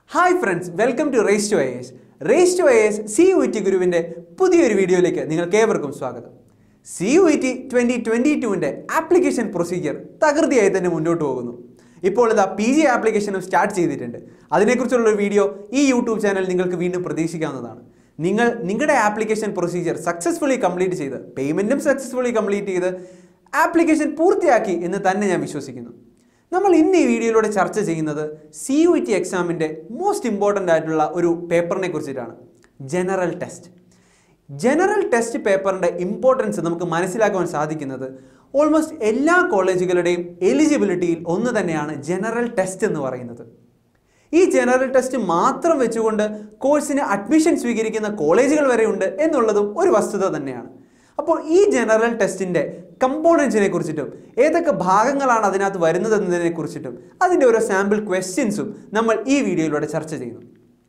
Hi friends welcome to race to I S race to I S C U T ഗുരുവിൻ്റെ പുതിയൊരു വീഡിയോയിലേക്ക് നിങ്ങൾക്ക് ഏവർക്കും സ്വാഗതം C U T twenty twenty ടുവിൻ്റെ ആപ്ലിക്കേഷൻ പ്രൊസീജിയർ തകൃതിയായി തന്നെ മുന്നോട്ട് പോകുന്നു ഇപ്പോൾ ഇതാ പി ജി ആപ്ലിക്കേഷനും സ്റ്റാർട്ട് ചെയ്തിട്ടുണ്ട് അതിനെക്കുറിച്ചുള്ള ഒരു വീഡിയോ ഈ യൂട്യൂബ് ചാനൽ നിങ്ങൾക്ക് വീണ്ടും പ്രതീക്ഷിക്കാവുന്നതാണ് നിങ്ങൾ നിങ്ങളുടെ ആപ്ലിക്കേഷൻ പ്രൊസീജിയർ സക്സസ്ഫുള്ളി കംപ്ലീറ്റ് ചെയ്ത് പേയ്മെൻറ്റും സക്സസ്ഫുള്ളി കംപ്ലീറ്റ് ചെയ്ത് ആപ്ലിക്കേഷൻ പൂർത്തിയാക്കി എന്ന് തന്നെ ഞാൻ വിശ്വസിക്കുന്നു നമ്മൾ ഇന്ന് ഈ വീഡിയോയിലൂടെ ചർച്ച ചെയ്യുന്നത് സി യു ടി എക്സാമിൻ്റെ മോസ്റ്റ് ഇമ്പോർട്ടൻ്റ് ആയിട്ടുള്ള ഒരു പേപ്പറിനെ കുറിച്ചിട്ടാണ് ജനറൽ ടെസ്റ്റ് ജനറൽ ടെസ്റ്റ് പേപ്പറിൻ്റെ ഇമ്പോർട്ടൻസ് നമുക്ക് മനസ്സിലാക്കുവാൻ സാധിക്കുന്നത് ഓൾമോസ്റ്റ് എല്ലാ കോളേജുകളുടെയും എലിജിബിലിറ്റിയിൽ ഒന്ന് തന്നെയാണ് ജനറൽ ടെസ്റ്റ് എന്ന് പറയുന്നത് ഈ ജനറൽ ടെസ്റ്റ് മാത്രം വെച്ചുകൊണ്ട് കോഴ്സിന് അഡ്മിഷൻ സ്വീകരിക്കുന്ന കോളേജുകൾ വരെയുണ്ട് എന്നുള്ളതും ഒരു വസ്തുത തന്നെയാണ് അപ്പോൾ ഈ ജനറൽ ടെസ്റ്റിൻ്റെ കമ്പോണൻസിനെ കുറിച്ചിട്ടും ഏതൊക്കെ ഭാഗങ്ങളാണ് അതിനകത്ത് വരുന്നത് എന്നതിനെ കുറിച്ചിട്ടും അതിൻ്റെ ഓരോ സാമ്പിൾ ക്വസ്റ്റ്യൻസും നമ്മൾ ഈ വീഡിയോയിലൂടെ ചർച്ച ചെയ്യുന്നു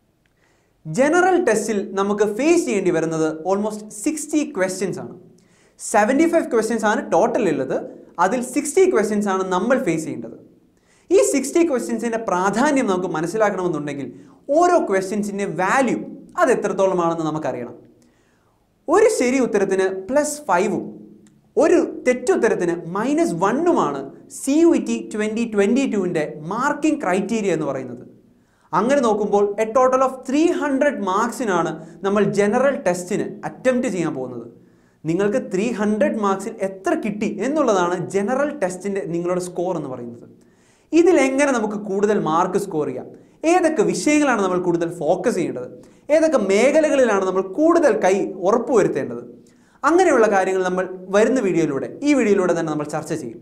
ജനറൽ ടെസ്റ്റിൽ നമുക്ക് ഫേസ് ചെയ്യേണ്ടി വരുന്നത് ഓൾമോസ്റ്റ് സിക്സ്റ്റി ക്വസ്റ്റ്യൻസ് ആണ് സെവൻറ്റി ഫൈവ് ക്വസ്റ്റ്യൻസ് ആണ് ടോട്ടൽ ഉള്ളത് അതിൽ സിക്സ്റ്റി ക്വസ്റ്റ്യൻസ് ആണ് നമ്മൾ ഫേസ് ചെയ്യേണ്ടത് ഈ സിക്സ്റ്റി ക്വസ്റ്റ്യൻസിൻ്റെ പ്രാധാന്യം നമുക്ക് മനസ്സിലാക്കണമെന്നുണ്ടെങ്കിൽ ഓരോ ക്വസ്റ്റ്യൻസിൻ്റെ വാല്യൂ അത് എത്രത്തോളമാണെന്ന് നമുക്കറിയണം ഒരു ശരി ഉത്തരത്തിന് പ്ലസ് ഫൈവും ഒരു തെറ്റുത്തരത്തിന് മൈനസ് വണ്ണുമാണ് C U T twenty twenty ടുവിൻ്റെ മാർക്കിംഗ് ക്രൈറ്റീരിയ എന്ന് പറയുന്നത് അങ്ങനെ നോക്കുമ്പോൾ a total of three hundred മാർക്സിനാണ് നമ്മൾ ജനറൽ ടെസ്റ്റിന് അറ്റംപ്റ്റ് ചെയ്യാൻ പോകുന്നത് നിങ്ങൾക്ക് ത്രീ ഹൺഡ്രഡ് മാർക്സിൽ എത്ര കിട്ടി എന്നുള്ളതാണ് ജനറൽ ടെസ്റ്റിൻ്റെ നിങ്ങളുടെ സ്കോർ എന്ന് പറയുന്നത് ഇതിലെങ്ങനെ നമുക്ക് കൂടുതൽ മാർക്ക് സ്കോർ ചെയ്യാം ഏതൊക്കെ വിഷയങ്ങളാണ് നമ്മൾ കൂടുതൽ ഫോക്കസ് ചെയ്യേണ്ടത് ഏതൊക്കെ മേഖലകളിലാണ് നമ്മൾ കൂടുതൽ കൈ ഉറപ്പുവരുത്തേണ്ടത് അങ്ങനെയുള്ള കാര്യങ്ങൾ നമ്മൾ വരുന്ന വീഡിയോയിലൂടെ ഈ വീഡിയോയിലൂടെ തന്നെ നമ്മൾ ചർച്ച ചെയ്യും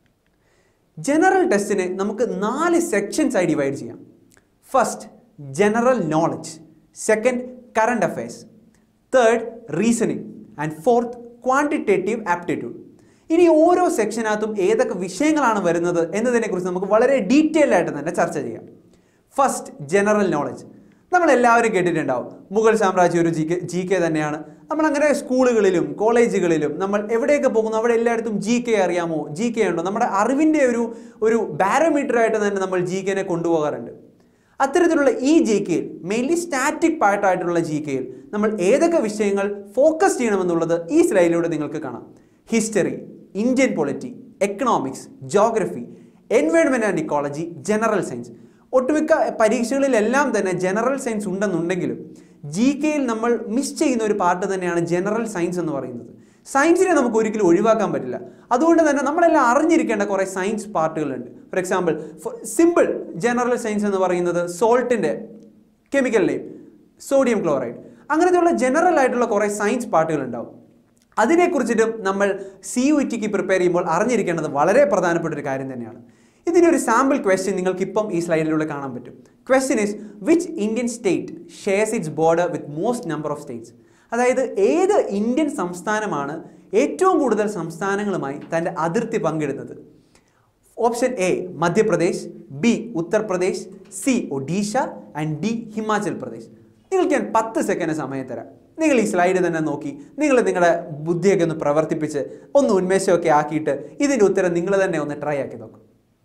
ജനറൽ ടെസ്റ്റിനെ നമുക്ക് നാല് സെക്ഷൻസ് ആയി ഡിവൈഡ് ചെയ്യാം first general knowledge second current affairs third reasoning and fourth quantitative aptitude ഇനി ഓരോ സെക്ഷനകത്തും ഏതൊക്കെ വിഷയങ്ങളാണ് വരുന്നത് എന്നതിനെക്കുറിച്ച് നമുക്ക് വളരെ ഡീറ്റെയിൽഡ് ആയിട്ട് തന്നെ ചർച്ച ചെയ്യാം ഫസ്റ്റ് ജനറൽ നോളജ് നമ്മൾ എല്ലാവരും കേട്ടിട്ടുണ്ടാവും മുഗൾ സാമ്രാജ്യം ഒരു ജി കെ ജി കെ തന്നെയാണ് നമ്മൾ അങ്ങനെ സ്കൂളുകളിലും കോളേജുകളിലും നമ്മൾ എവിടെയൊക്കെ പോകുന്നു അവിടെ എല്ലായിടത്തും ജി കെ അറിയാമോ ജി കെ ഉണ്ടോ നമ്മുടെ അറിവിൻ്റെ ഒരു ഒരു ബാരോമീറ്റർ ആയിട്ട് തന്നെ നമ്മൾ ജി കെനെ കൊണ്ടുപോകാറുണ്ട് അത്തരത്തിലുള്ള ഈ ജി കെയിൽ മെയിൻലി സ്റ്റാറ്റിക് പാർട്ടായിട്ടുള്ള ജി കെയിൽ നമ്മൾ ഏതൊക്കെ വിഷയങ്ങൾ ഫോക്കസ് ചെയ്യണമെന്നുള്ളത് ഈ സ്ലൈഡിലൂടെ നിങ്ങൾക്ക് കാണാം history Indian polity economics geography environment and ecology general science ഒട്ടുമിക്ക പരീക്ഷകളിലെല്ലാം തന്നെ ജനറൽ സയൻസ് ഉണ്ടെന്നുണ്ടെങ്കിലും ജി കെയിൽ നമ്മൾ മിസ് ചെയ്യുന്ന ഒരു പാർട്ട് തന്നെയാണ് ജനറൽ സയൻസ് എന്ന് പറയുന്നത് സയൻസിനെ നമുക്ക് ഒരിക്കലും ഒഴിവാക്കാൻ പറ്റില്ല അതുകൊണ്ട് തന്നെ നമ്മളെല്ലാം അറിഞ്ഞിരിക്കേണ്ട കുറേ സയൻസ് പാർട്ടുകളുണ്ട് for example simple general science എന്ന് പറയുന്നത് സോൾട്ടിൻ്റെ കെമിക്കൽ നെയിം സോഡിയം ക്ലോറൈഡ് അങ്ങനത്തെയുള്ള ജനറൽ ആയിട്ടുള്ള കുറേ സയൻസ് പാർട്ടുകൾ ഉണ്ടാവും അതിനെക്കുറിച്ചിട്ടും നമ്മൾ സി യു ടിക്ക് പ്രിപ്പയർ ചെയ്യുമ്പോൾ അറിഞ്ഞിരിക്കേണ്ടത് വളരെ പ്രധാനപ്പെട്ട ഒരു കാര്യം തന്നെയാണ് ഇതിനൊരു സാമ്പിൾ ക്വസ്റ്റ്യൻ നിങ്ങൾക്ക് ഇപ്പം ഈ സ്ലൈഡിലൂടെ കാണാൻ പറ്റും question is which Indian state shares its border with most number of states അതായത് ഏത് ഇന്ത്യൻ സംസ്ഥാനമാണ് ഏറ്റവും കൂടുതൽ സംസ്ഥാനങ്ങളുമായി തൻ്റെ അതിർത്തി പങ്കിടുന്നത് option A Madhya Pradesh B Uttar Pradesh C Odisha and D Himachal Pradesh നിങ്ങൾക്ക് ഞാൻ പത്ത് സെക്കൻഡ് സമയം തരാം നിങ്ങൾ ഈ സ്ലൈഡ് തന്നെ നോക്കി നിങ്ങൾ നിങ്ങളുടെ ബുദ്ധിയൊക്കെ ഒന്ന് പ്രവർത്തിപ്പിച്ച് ഒന്ന് ഉന്മേഷമൊക്കെ ആക്കിയിട്ട് ഇതിൻ്റെ ഉത്തരം നിങ്ങൾ തന്നെ ഒന്ന് ട്രൈ ആക്കി നോക്കും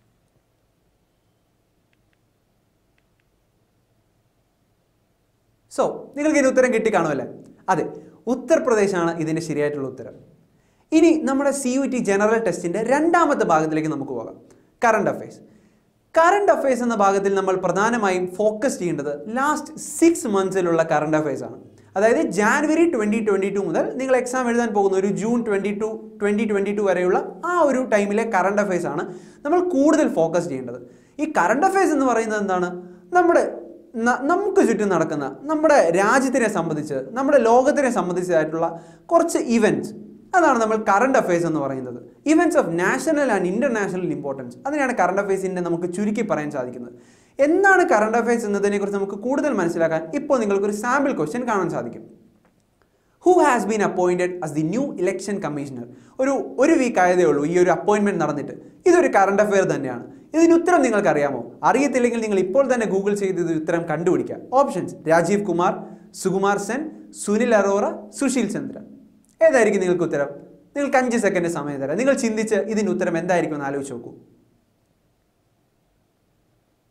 സോ നിങ്ങൾക്ക് ഇതിന് ഉത്തരം കിട്ടിക്കാണുമല്ലേ അതെ ഉത്തർപ്രദേശാണ് ഇതിൻ്റെ ശരിയായിട്ടുള്ള ഉത്തരം ഇനി നമ്മുടെ സി യു ടി ജനറൽ ടെസ്റ്റിൻ്റെ രണ്ടാമത്തെ ഭാഗത്തിലേക്ക് നമുക്ക് പോകാം കറണ്ട് അഫയേഴ്സ് കറണ്ട് അഫയേഴ്സ് എന്ന ഭാഗത്തിൽ നമ്മൾ പ്രധാനമായും ഫോക്കസ് ചെയ്യേണ്ടത് ലാസ്റ്റ് സിക്സ് മന്ത്സിലുള്ള കറണ്ട് അഫയേഴ്സ് ആണ് അതായത് ജാനുവരി ട്വൻറ്റി ട്വൻറ്റി ടു മുതൽ നിങ്ങൾ എക്സാം എഴുതാൻ പോകുന്ന ഒരു June twenty two twenty twenty two വരെയുള്ള ആ ഒരു ടൈമിലെ കറണ്ട് അഫയേഴ്സ് ആണ് നമ്മൾ കൂടുതൽ ഫോക്കസ് ചെയ്യേണ്ടത് ഈ കറണ്ട് അഫയേഴ്സ് എന്ന് പറയുന്നത് എന്താണ് നമ്മുടെ ന- നമുക്ക് ചുറ്റും നടക്കുന്ന നമ്മുടെ രാജ്യത്തിനെ സംബന്ധിച്ച് നമ്മുടെ ലോകത്തിനെ സംബന്ധിച്ചതായിട്ടുള്ള കുറച്ച് ഇവൻറ്റ്സ് അതാണ് നമ്മൾ കറണ്ട് അഫയേഴ്സ് എന്ന് പറയുന്നത് events of national and international importance അതിനെയാണ് കറണ്ട് അഫയേഴ്സിൻ്റെ നമുക്ക് ചുരുക്കി പറയാൻ സാധിക്കുന്നത് എന്താണ് കറണ്ട് അഫയേഴ്സ് എന്നതിനെക്കുറിച്ച് നമുക്ക് കൂടുതൽ മനസ്സിലാക്കാൻ ഇപ്പോൾ നിങ്ങൾക്കൊരു സാമ്പിൾ ക്വസ്റ്റ്യൻ കാണാൻ സാധിക്കും who has been appointed as the new election commissioner ഒരു ഒരു വീക്ക് ആയതേ ഉള്ളൂ ഈ ഒരു അപ്പോയിൻമെൻറ്റ് നടന്നിട്ട് ഇതൊരു കറണ്ട് അഫെയർ തന്നെയാണ് ഇതിന് ഉത്തരം നിങ്ങൾക്ക് അറിയാമോ അറിയത്തില്ലെങ്കിൽ നിങ്ങൾ ഇപ്പോൾ തന്നെ ഗൂഗിൾ ചെയ്ത് ഇത് ഉത്തരം കണ്ടുപിടിക്കുക ഓപ്ഷൻസ് രാജീവ് കുമാർ സുകുമാർ സെൻ സുനിൽ അറോറ സുശീൽ ചന്ദ്ര ഏതായിരിക്കും നിങ്ങൾക്ക് ഉത്തരം നിങ്ങൾക്ക് അഞ്ച് സെക്കൻഡ് സമയം തരാം നിങ്ങൾ ചിന്തിച്ച് ഇതിന് ഉത്തരം എന്തായിരിക്കും എന്ന് ആലോചിച്ച് നോക്കൂ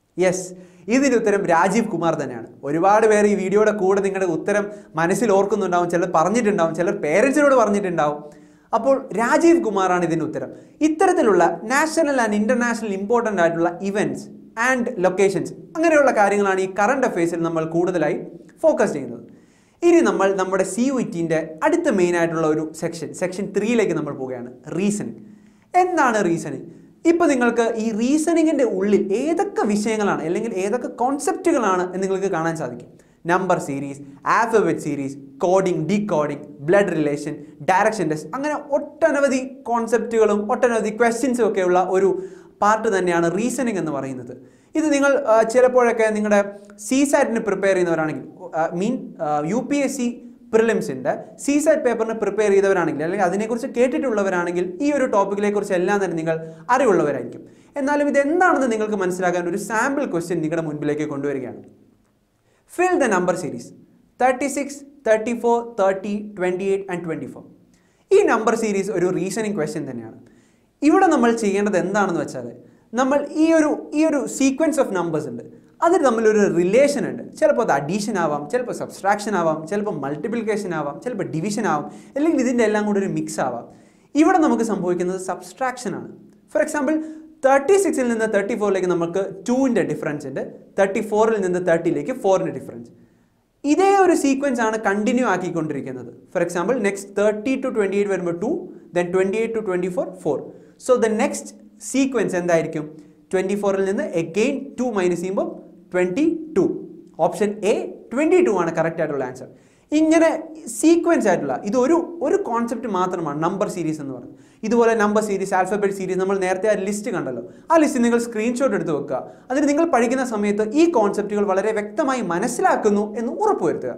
യെസ് ഇതിൻ്റെ ഉത്തരം രാജീവ് കുമാർ തന്നെയാണ് ഒരുപാട് പേർ ഈ വീഡിയോയുടെ കൂടെ നിങ്ങളുടെ ഉത്തരം മനസ്സിൽ ഓർക്കുന്നുണ്ടാവും ചിലർ പറഞ്ഞിട്ടുണ്ടാവും ചിലർ പേരൻസിനോട് പറഞ്ഞിട്ടുണ്ടാവും അപ്പോൾ രാജീവ് കുമാറാണ് ഇതിൻ്റെ ഉത്തരം ഇത്തരത്തിലുള്ള നാഷണൽ ആൻഡ് ഇൻ്റർനാഷണൽ ഇമ്പോർട്ടൻ്റ് ആയിട്ടുള്ള ഇവൻറ്റ്സ് ആൻഡ് ലൊക്കേഷൻസ് അങ്ങനെയുള്ള കാര്യങ്ങളാണ് ഈ കറണ്ട് അഫയേഴ്സിൽ നമ്മൾ കൂടുതലായി ഫോക്കസ് ചെയ്യുന്നത് ഇനി നമ്മൾ നമ്മുടെ സി യു ടിൻ്റെ അടുത്ത മെയിൻ ആയിട്ടുള്ള ഒരു സെക്ഷൻ സെക്ഷൻ ത്രീയിലേക്ക് നമ്മൾ പോവുകയാണ് റീസണിങ് എന്താണ് റീസണിങ് ഇപ്പോൾ നിങ്ങൾക്ക് ഈ റീസണിങ്ങിൻ്റെ ഉള്ളിൽ ഏതൊക്കെ വിഷയങ്ങളാണ് അല്ലെങ്കിൽ ഏതൊക്കെ കോൺസെപ്റ്റുകളാണ് എന്ന് നിങ്ങൾക്ക് കാണാൻ സാധിക്കും number series alphabet series coding decoding blood relation direction test അങ്ങനെ ഒട്ടനവധി കോൺസെപ്റ്റുകളും ഒട്ടനവധി ക്വസ്റ്റ്യൻസും ഒക്കെയുള്ള ഒരു പാർട്ട് തന്നെയാണ് റീസണിങ് എന്ന് പറയുന്നത് ഇത് നിങ്ങൾ ആ, ചിലപ്പോഴൊക്കെ നിങ്ങളുടെ സി സാറ്റിന് പ്രിപ്പയർ ചെയ്യുന്നവരാണെങ്കിൽ mean U P S C പ്രിലിംസിൻ്റെ സി സാറ്റ് പേപ്പറിന് പ്രിപ്പയർ ചെയ്തവരാണെങ്കിൽ അല്ലെങ്കിൽ അതിനെക്കുറിച്ച് കേട്ടിട്ടുള്ളവരാണെങ്കിൽ ഈ ഒരു ടോപ്പിക്കിനെ കുറിച്ച് എല്ലാം തന്നെ നിങ്ങൾ അറിവുള്ളവരായിരിക്കും എന്നാലും ഇത് എന്താണെന്ന് നിങ്ങൾക്ക് മനസ്സിലാക്കാൻ ഒരു സാമ്പിൾ ക്വസ്റ്റ്യൻ നിങ്ങളുടെ മുൻപിലേക്ക് കൊണ്ടുവരികയാണ് Fill the number series 36, 34, 30, 28 and 24. ഈ നമ്പർ സീരീസ് ഒരു റീസണിങ് ക്വസ്റ്റ്യൻ തന്നെയാണ് ഇവിടെ നമ്മൾ ചെയ്യേണ്ടത് എന്താണെന്ന് വെച്ചാൽ നമ്മൾ ഈ ഒരു ഈ ഒരു സീക്വൻസ് ഓഫ് നമ്പേഴ്സ് ഉണ്ട് അതിൽ തമ്മിലൊരു റിലേഷൻ ഉണ്ട് ചിലപ്പോൾ അത് അഡീഷൻ ആവാം ചിലപ്പോൾ സബ്സ്ട്രാക്ഷൻ ആവാം ചിലപ്പോൾ മൾട്ടിപ്ലിക്കേഷൻ ആവാം ചിലപ്പോൾ ഡിവിഷൻ ആവാം അല്ലെങ്കിൽ ഇതിൻ്റെ എല്ലാം കൂടി ഒരു മിക്സ് ആവാം ഇവിടെ നമുക്ക് സംഭവിക്കുന്നത് സബ്സ്ട്രാക്ഷൻ ആണ് ഫോർ എക്സാമ്പിൾ തേർട്ടി സിക്സിൽ നിന്ന് തേർട്ടി ഫോറിലേക്ക് നമുക്ക് ടൂവിൻ്റെ ഡിഫറൻസ് ഉണ്ട് തേർട്ടി ഫോറിൽ നിന്ന് തേർട്ടിയിലേക്ക് ഫോറിൻ്റെ ഡിഫറൻസ് ഇതേ ഒരു സീക്വൻസ് ആണ് കണ്ടിന്യൂ ആക്കിക്കൊണ്ടിരിക്കുന്നത് for example next thirty two twenty eight വരുമ്പോൾ two then twenty eight two twenty four four so the next sequence എന്തായിരിക്കും ട്വൻറ്റി ഫോറിൽ നിന്ന് എഗെയിൻ ടു മൈനസ് ചെയ്യുമ്പോൾ twenty two option A twenty two ആണ് correct ആയിട്ടുള്ള answer ഇങ്ങനെ sequence ആയിട്ടുള്ള ഇത് ഒരു ഒരു കോൺസെപ്റ്റ് മാത്രമാണ് നമ്പർ സീരീസ് എന്ന് പറയുന്നത് ഇതുപോലെ നമ്പർ സീരീസ് ആൽഫബറ്റ് സീരീസ് നമ്മൾ നേരത്തെ ആ ലിസ്റ്റ് കണ്ടല്ലോ ആ ലിസ്റ്റ് നിങ്ങൾ സ്ക്രീൻഷോട്ട് എടുത്ത് വെക്കുക അതിന് നിങ്ങൾ പഠിക്കുന്ന സമയത്ത് ഈ കോൺസെപ്റ്റുകൾ വളരെ വ്യക്തമായി മനസ്സിലാക്കുന്നു എന്ന് ഉറപ്പുവരുത്തുക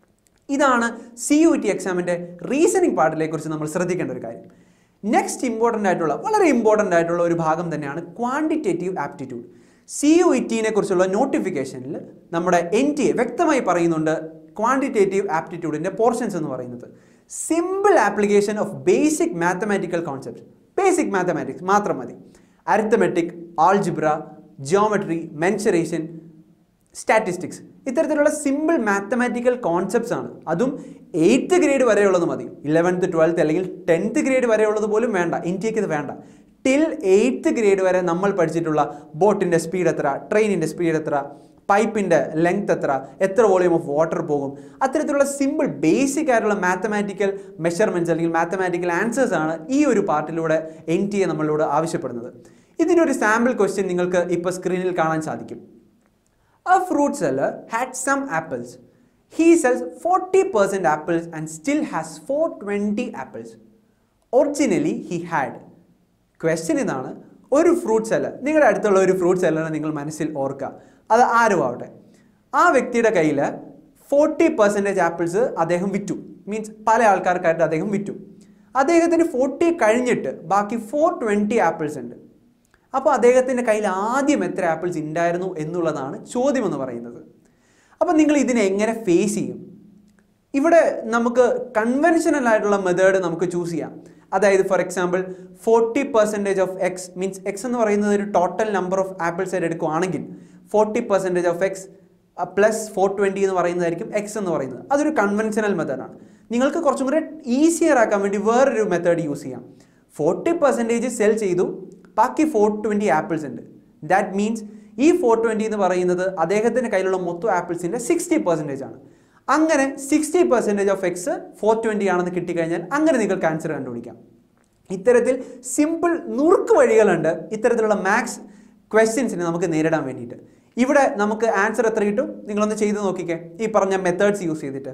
ഇതാണ് സി യു ടി എക്സാമിൻ്റെ റീസണിങ് പാർട്ടിനെ കുറിച്ച് നമ്മൾ ശ്രദ്ധിക്കേണ്ട ഒരു കാര്യം നെക്സ്റ്റ് ഇമ്പോർട്ടൻ്റ് ആയിട്ടുള്ള വളരെ ഇമ്പോർട്ടൻ്റ് ആയിട്ടുള്ള ഒരു ഭാഗം തന്നെയാണ് quantitative aptitude C U E ടിനെ കുറിച്ചുള്ള നോട്ടിഫിക്കേഷനിൽ നമ്മുടെ എൻ ടി എ വ്യക്തമായി പറയുന്നുണ്ട് ക്വാണ്ടിറ്റേറ്റീവ് ആപ്റ്റിറ്റ്യൂഡിൻ്റെ പോർഷൻസ് എന്ന് പറയുന്നത് simple application of basic mathematical concept basic mathematics മാത്രം മതി arithmetic algebra geometry mensuration statistics ഇത്തരത്തിലുള്ള സിമ്പിൾ മാത്തമാറ്റിക്കൽ കോൺസെപ്റ്റ്സ് ആണ് അതും എയ്ത്ത് ഗ്രേഡ് വരെയുള്ളത് മതി ഇലവൻത്ത് ട്വൽത്ത് അല്ലെങ്കിൽ ടെൻത്ത് ഗ്രേഡ് വരെയുള്ളത് പോലും വേണ്ട ഇന്ത്യക്ക് ഇത് വേണ്ട ടിൽ എയ്ത്ത് ഗ്രേഡ് വരെ നമ്മൾ പഠിച്ചിട്ടുള്ള ബോട്ടിൻ്റെ സ്പീഡ് എത്ര ട്രെയിനിൻ്റെ സ്പീഡ് എത്ര പൈപ്പിൻ്റെ ലെങ്ത് എത്ര എത്ര വോളിയം ഓഫ് വാട്ടർ പോകും അത്തരത്തിലുള്ള സിമ്പിൾ ബേസിക് ആയിട്ടുള്ള മാത്തമാറ്റിക്കൽ മെഷർമെൻറ്റ്സ് അല്ലെങ്കിൽ മാത്തമാറ്റിക്കൽ ആൻസേഴ്സ് ആണ് ഈ ഒരു പാർട്ടിലൂടെ എൻ ടി എ നമ്മളോട് ആവശ്യപ്പെടുന്നത് ഇതിൻ്റെ ഒരു സാമ്പിൾ ക്വസ്റ്റ്യൻ നിങ്ങൾക്ക് ഇപ്പോൾ സ്ക്രീനിൽ കാണാൻ സാധിക്കും A fruit seller had some apples. He sells 40% apples and still has 420 apples. Originally, he had. Question ഇതാണ് ഒരു ഫ്രൂട്ട് സെല്ലർ നിങ്ങളുടെ അടുത്തുള്ള ഒരു ഫ്രൂട്ട് സെല്ലറെ നിങ്ങൾ മനസ്സിൽ ഓർക്കുക അത് ആരും ആവട്ടെ ആ വ്യക്തിയുടെ കയ്യിൽ ഫോർട്ടി പെർസെൻറ്റേജ് ആപ്പിൾസ് അദ്ദേഹം വിറ്റു മീൻസ് പല ആൾക്കാർക്കായിട്ട് അദ്ദേഹം വിറ്റു അദ്ദേഹത്തിന് ഫോർട്ടി കഴിഞ്ഞിട്ട് ബാക്കി ഫോർ ട്വൻറ്റി ആപ്പിൾസ് ഉണ്ട് അപ്പോൾ അദ്ദേഹത്തിൻ്റെ കയ്യിൽ ആദ്യം എത്ര ആപ്പിൾസ് ഉണ്ടായിരുന്നു എന്നുള്ളതാണ് ചോദ്യം എന്ന് പറയുന്നത് അപ്പോൾ നിങ്ങൾ ഇതിനെ എങ്ങനെ ഫേസ് ചെയ്യും ഇവിടെ നമുക്ക് കൺവെൻഷനൽ ആയിട്ടുള്ള മെത്തേഡ് നമുക്ക് ചൂസ് ചെയ്യാം അതായത് for example forty percentage of X means X എന്ന് പറയുന്നത് ഒരു ടോട്ടൽ നമ്പർ ഓഫ് ആപ്പിൾസ് ആയിട്ട് എടുക്കുകയാണെങ്കിൽ forty percentage of X plus four twenty എന്ന് പറയുന്നതായിരിക്കും എക്സ് എന്ന് പറയുന്നത് അതൊരു കൺവെൻഷനൽ മെത്തേഡാണ് നിങ്ങൾക്ക് കുറച്ചും കൂടെ ഈസിയർ ആക്കാൻ വേണ്ടി വേറൊരു മെത്തേഡ് യൂസ് ചെയ്യാം ഫോർട്ടി പെർസെൻറ്റേജ് സെൽ ചെയ്തു ബാക്കി ഫോർ ട്വൻറ്റി ആപ്പിൾസ് ഉണ്ട് ദാറ്റ് മീൻസ് ഈ ഫോർ ട്വൻറ്റി എന്ന് പറയുന്നത് അദ്ദേഹത്തിൻ്റെ കയ്യിലുള്ള മൊത്തം ആപ്പിൾസിൻ്റെ സിക്സ്റ്റി പെർസെൻറ്റേജ് ആണ് അങ്ങനെ sixty percentage of X four twenty ആണെന്ന് കിട്ടിക്കഴിഞ്ഞാൽ അങ്ങനെ നിങ്ങൾക്ക് ആൻസർ കണ്ടുപിടിക്കാം ഇത്തരത്തിൽ സിമ്പിൾ നുറുക്ക് വഴികളുണ്ട് ഇത്തരത്തിലുള്ള മാത്സ് ക്വസ്റ്റ്യൻസിനെ നമുക്ക് നേരിടാൻ വേണ്ടിയിട്ട് ഇവിടെ നമുക്ക് ആൻസർ എത്ര കിട്ടും നിങ്ങളൊന്ന് ചെയ്ത് നോക്കിക്കേ ഈ പറഞ്ഞ മെത്തേഡ്സ് യൂസ് ചെയ്തിട്ട്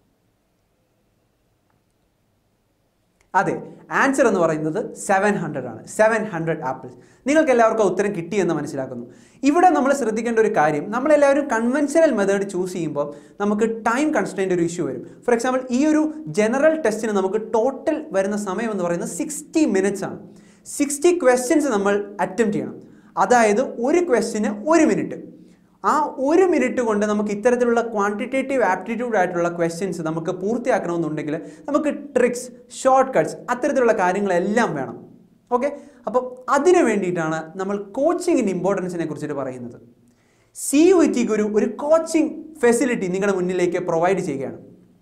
അതെ ആൻസർ എന്ന് പറയുന്നത് സെവൻ ഹൺഡ്രഡ് ആണ് സെവൻ ഹൺഡ്രഡ് ആപ്പിൾസ് നിങ്ങൾക്ക് എല്ലാവർക്കും ആ ഉത്തരം കിട്ടിയെന്ന് മനസ്സിലാക്കുന്നു ഇവിടെ നമ്മൾ ശ്രദ്ധിക്കേണ്ട ഒരു കാര്യം നമ്മളെല്ലാവരും കൺവെൻഷനൽ മെത്തേഡ് ചൂസ് ചെയ്യുമ്പോൾ നമുക്ക് ടൈം കൺസ്ട്രെയിൻ്റ് ഒരു ഇഷ്യൂ വരും ഫോർ എക്സാമ്പിൾ ഈ ഒരു ജനറൽ ടെസ്റ്റിന് നമുക്ക് ടോട്ടൽ വരുന്ന സമയം എന്ന് പറയുന്നത് സിക്സ്റ്റി മിനിറ്റ്സ് ആണ് സിക്സ്റ്റി ക്വസ്റ്റ്യൻസ് നമ്മൾ അറ്റംപ്റ്റ് ചെയ്യണം അതായത് ഒരു ക്വസ്റ്റിന് ഒരു മിനിറ്റ് ആ ഒരു മിനിറ്റ് കൊണ്ട് നമുക്ക് ഇത്തരത്തിലുള്ള ക്വാണ്ടിറ്റേറ്റീവ് ആപ്റ്റിറ്റ്യൂഡ് ആയിട്ടുള്ള ക്വസ്റ്റ്യൻസ് നമുക്ക് പൂർത്തിയാക്കണമെന്നുണ്ടെങ്കിൽ നമുക്ക് ട്രിക്സ് ഷോർട്ട് കട്ട്സ് അത്തരത്തിലുള്ള കാര്യങ്ങളെല്ലാം വേണം ഓക്കെ അപ്പോൾ അതിന് വേണ്ടിയിട്ടാണ് നമ്മൾ കോച്ചിങ്ങിൻ്റെ ഇമ്പോർട്ടൻസിനെ കുറിച്ചിട്ട് പറയുന്നത് സി യു ടി ഗുരു ഒരു കോച്ചിങ് ഫെസിലിറ്റി നിങ്ങളുടെ മുന്നിലേക്ക് പ്രൊവൈഡ് ചെയ്യുകയാണ്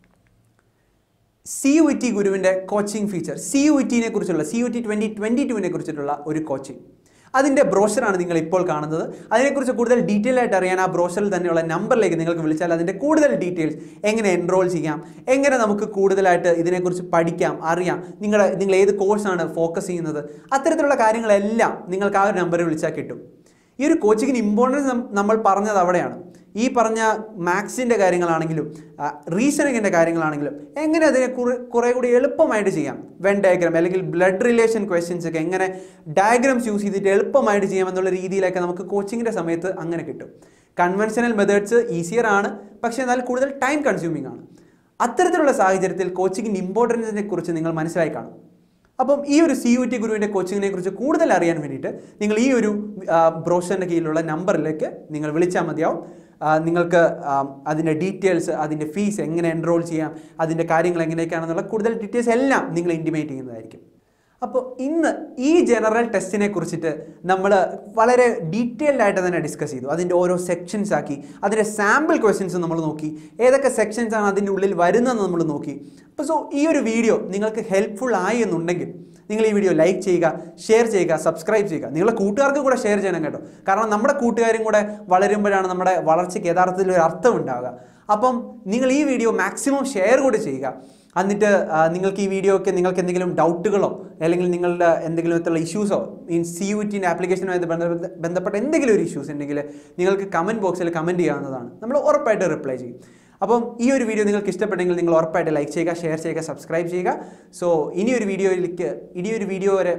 സി യു ടി ഗുരുവിൻ്റെ കോച്ചിങ് ഫീച്ചർ സി യു ടിനെ കുറിച്ചുള്ള C U T twenty twenty ടുവിനെ കുറിച്ചിട്ടുള്ള ഒരു കോച്ചിങ് അതിൻ്റെ ബ്രോഷറാണ് നിങ്ങൾ ഇപ്പോൾ കാണുന്നത് അതിനെക്കുറിച്ച് കൂടുതൽ ഡീറ്റെയിൽ ആയിട്ട് അറിയാൻ ആ ബ്രോഷറിൽ തന്നെയുള്ള നമ്പറിലേക്ക് നിങ്ങൾക്ക് വിളിച്ചാൽ അതിൻ്റെ കൂടുതൽ ഡീറ്റെയിൽസ് എങ്ങനെ എൻറോൾ ചെയ്യാം എങ്ങനെ നമുക്ക് കൂടുതലായിട്ട് ഇതിനെക്കുറിച്ച് പഠിക്കാം അറിയാം നിങ്ങളുടെ നിങ്ങൾ ഏത് കോഴ്സാണ് ഫോക്കസ് ചെയ്യുന്നത് അത്തരത്തിലുള്ള കാര്യങ്ങളെല്ലാം നിങ്ങൾക്ക് ആ ഒരു നമ്പറിൽ വിളിച്ചാൽ കിട്ടും ഈ ഒരു കോച്ചിങ്ങിന് ഇമ്പോർട്ടൻസ് നമ്മൾ പറഞ്ഞത് അവിടെയാണ് ഈ പറഞ്ഞ മാത്സിൻ്റെ കാര്യങ്ങളാണെങ്കിലും റീസണിങ്ങിൻ്റെ കാര്യങ്ങളാണെങ്കിലും എങ്ങനെ അതിനെ കുറെ കുറേ കൂടി എളുപ്പമായിട്ട് ചെയ്യാം വെൻ ഡയഗ്രാം അല്ലെങ്കിൽ ബ്ലഡ് റിലേഷൻ ക്വസ്റ്റ്യൻസ് ഒക്കെ എങ്ങനെ ഡയഗ്രാംസ് യൂസ് ചെയ്തിട്ട് എളുപ്പമായിട്ട് ചെയ്യാം എന്നുള്ള രീതിയിലൊക്കെ നമുക്ക് കോച്ചിങ്ങിൻ്റെ സമയത്ത് അങ്ങനെ കിട്ടും കൺവെൻഷനൽ മെത്തേഡ്സ് ഈസിയർ ആണ് പക്ഷേ എന്നാൽ കൂടുതൽ ടൈം കൺസ്യൂമിംഗ് ആണ് അത്തരത്തിലുള്ള സാഹചര്യത്തിൽ കോച്ചിങ്ങിൻ്റെ ഇമ്പോർട്ടൻസിനെ കുറിച്ച് നിങ്ങൾ മനസ്സിലായി കാണും അപ്പം ഈ ഒരു സി യു ടി ഗുരുവിൻ്റെ കോച്ചിങ്ങിനെ കുറിച്ച് കൂടുതൽ അറിയാൻ വേണ്ടിയിട്ട് നിങ്ങൾ ഈ ഒരു ബ്രോഷറിൻ്റെ കീഴിലുള്ള നമ്പറിലേക്ക് നിങ്ങൾ വിളിച്ചാൽ മതിയാവും ആ, നിങ്ങൾക്ക് ആ, അതിൻ്റെ ഡീറ്റെയിൽസ് അതിൻ്റെ ഫീസ് എങ്ങനെ എൻറോൾ ചെയ്യാം അതിൻ്റെ കാര്യങ്ങൾ എങ്ങനെയൊക്കെയാണെന്നുള്ള കൂടുതൽ ഡീറ്റെയിൽസ് എല്ലാം നിങ്ങൾ ഇൻറ്റിമേറ്റ് ചെയ്യുന്നതായിരിക്കും അപ്പോൾ ഇന്ന് ഈ ജനറൽ ടെസ്റ്റിനെ കുറിച്ചിട്ട് നമ്മൾ വളരെ ഡീറ്റെയിൽഡ് ആയിട്ട് തന്നെ ഡിസ്കസ് ചെയ്തു അതിൻ്റെ ഓരോ സെക്ഷൻസ് ആക്കി അതിൻ്റെ സാമ്പിൾ ക്വസ്റ്റ്യൻസ് നമ്മൾ നോക്കി ഏതൊക്കെ സെക്ഷൻസ് ആണ് അതിൻ്റെ ഉള്ളിൽ വരുന്നതെന്ന് നമ്മൾ നോക്കി അപ്പോൾ സോ ഈ ഒരു വീഡിയോ നിങ്ങൾക്ക് ഹെൽപ്ഫുൾ ആയി എന്നുണ്ടെങ്കിൽ നിങ്ങൾ ഈ വീഡിയോ ലൈക്ക് ചെയ്യുക ഷെയർ ചെയ്യുക സബ്സ്ക്രൈബ് ചെയ്യുക നിങ്ങളുടെ കൂട്ടുകാർക്ക് കൂടെ ഷെയർ ചെയ്യണം കേട്ടോ കാരണം നമ്മുടെ കൂട്ടുകാരും കൂടെ വളരുമ്പോഴാണ് നമ്മുടെ വളർച്ചയ്ക്ക് യഥാർത്ഥത്തിൽ ഒരു അർത്ഥം ഉണ്ടാവുക അപ്പം നിങ്ങൾ ഈ വീഡിയോ മാക്സിമം ഷെയർ കൂടി ചെയ്യുക എന്നിട്ട് ആ, നിങ്ങൾക്ക് ഈ വീഡിയോയ്ക്ക് നിങ്ങൾക്ക് എന്തെങ്കിലും ഡൗട്ടുകളോ അല്ലെങ്കിൽ നിങ്ങളുടെ എന്തെങ്കിലും വിധത്തിലുള്ള ഇഷ്യൂസോ മീൻ സി യു ടിൻ്റെ ആപ്ലിക്കേഷനുമായി ബന്ധപ്പെട്ട ബന്ധപ്പെട്ട എന്തെങ്കിലും ഒരു ഇഷ്യൂസ് ഉണ്ടെങ്കിൽ നിങ്ങൾക്ക് കമൻറ്റ് ബോക്സിൽ കമൻറ്റ് ചെയ്യാവുന്നതാണ് നമ്മൾ ഉറപ്പായിട്ട് റിപ്ലൈ ചെയ്യും അപ്പം ഈ ഒരു വീഡിയോ നിങ്ങൾക്ക് ഇഷ്ടപ്പെട്ടെങ്കിൽ നിങ്ങൾ ഉറപ്പായിട്ട് ലൈക്ക് ചെയ്യുക ഷെയർ ചെയ്യുക സബ്സ്ക്രൈബ് ചെയ്യുക സോ ഇനിയൊരു വീഡിയോയിലേക്ക് ഇനിയൊരു വീഡിയോ വരെ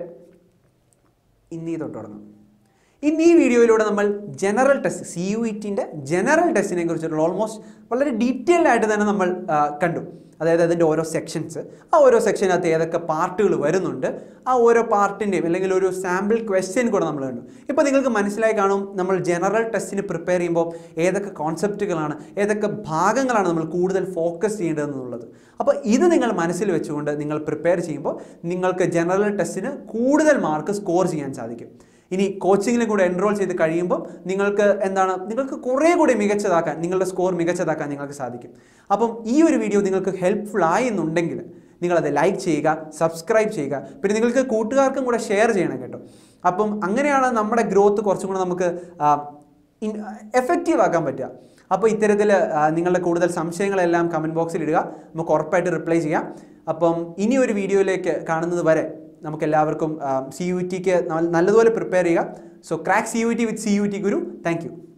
ഇന്നീ തൊട്ട് തുടങ്ങാം ഇന്ന് ഈ വീഡിയോയിലൂടെ നമ്മൾ ജനറൽ ടെസ്റ്റ് സി യു ഇറ്റിൻ്റെ ജനറൽ ടെസ്റ്റിനെ കുറിച്ചിട്ടുള്ള ഓൾമോസ്റ്റ് വളരെ ഡീറ്റെയിൽഡ് ആയിട്ട് തന്നെ നമ്മൾ ആ, കണ്ടു അതായത് അതിൻ്റെ ഓരോ സെക്ഷൻസ് ആ ഓരോ സെക്ഷനകത്ത് ഏതൊക്കെ പാർട്ടുകൾ വരുന്നുണ്ട് ആ ഓരോ പാർട്ടിൻ്റെയും അല്ലെങ്കിൽ ഒരു സാമ്പിൾ ക്വസ്റ്റ്യൻ കൂടെ നമ്മൾ കണ്ടു ഇപ്പോൾ നിങ്ങൾക്ക് മനസ്സിലായി കാണും നമ്മൾ ജനറൽ ടെസ്റ്റിന് പ്രിപ്പയർ ചെയ്യുമ്പോൾ ഏതൊക്കെ കോൺസെപ്റ്റുകളാണ് ഏതൊക്കെ ഭാഗങ്ങളാണ് നമ്മൾ കൂടുതൽ ഫോക്കസ് ചെയ്യേണ്ടതെന്നുള്ളത് അപ്പോൾ ഇത് നിങ്ങൾ മനസ്സിൽ വെച്ചുകൊണ്ട് നിങ്ങൾ പ്രിപ്പയർ ചെയ്യുമ്പോൾ നിങ്ങൾക്ക് ജനറൽ ടെസ്റ്റിന് കൂടുതൽ മാർക്ക് സ്കോർ ചെയ്യാൻ സാധിക്കും ഇനി കോച്ചിങ്ങിലും കൂടെ എൻറോൾ ചെയ്ത് കഴിയുമ്പോൾ നിങ്ങൾക്ക് എന്താണ് നിങ്ങൾക്ക് കുറേ കൂടി മികച്ചതാക്കാൻ നിങ്ങളുടെ സ്കോർ മികച്ചതാക്കാൻ നിങ്ങൾക്ക് സാധിക്കും അപ്പം ഈ ഒരു വീഡിയോ നിങ്ങൾക്ക് ഹെൽപ്ഫുൾ ആയി എന്നുണ്ടെങ്കിൽ നിങ്ങളത് ലൈക്ക് ചെയ്യുക സബ്സ്ക്രൈബ് ചെയ്യുക പിന്നെ നിങ്ങൾക്ക് കൂട്ടുകാർക്കും കൂടെ ഷെയർ ചെയ്യണം കേട്ടോ അപ്പം അങ്ങനെയാണ് നമ്മുടെ ഗ്രോത്ത് കുറച്ചും കൂടെ നമുക്ക് എഫക്റ്റീവ് ആക്കാൻ പറ്റുക അപ്പോൾ ഇത്തരത്തിൽ ആ, നിങ്ങളുടെ കൂടുതൽ സംശയങ്ങളെല്ലാം കമൻറ്റ് ബോക്സിൽ ഇടുക നമുക്ക് ഉറപ്പായിട്ട് റിപ്ലൈ ചെയ്യാം അപ്പം ഇനി ഒരു വീഡിയോയിലേക്ക് കാണുന്നത് വരെ നമുക്ക് എല്ലാവർക്കും സി യു ടിക്ക് നല്ലതുപോലെ പ്രിപ്പയർ ചെയ്യുക so crack C U T with C U T Guru thank U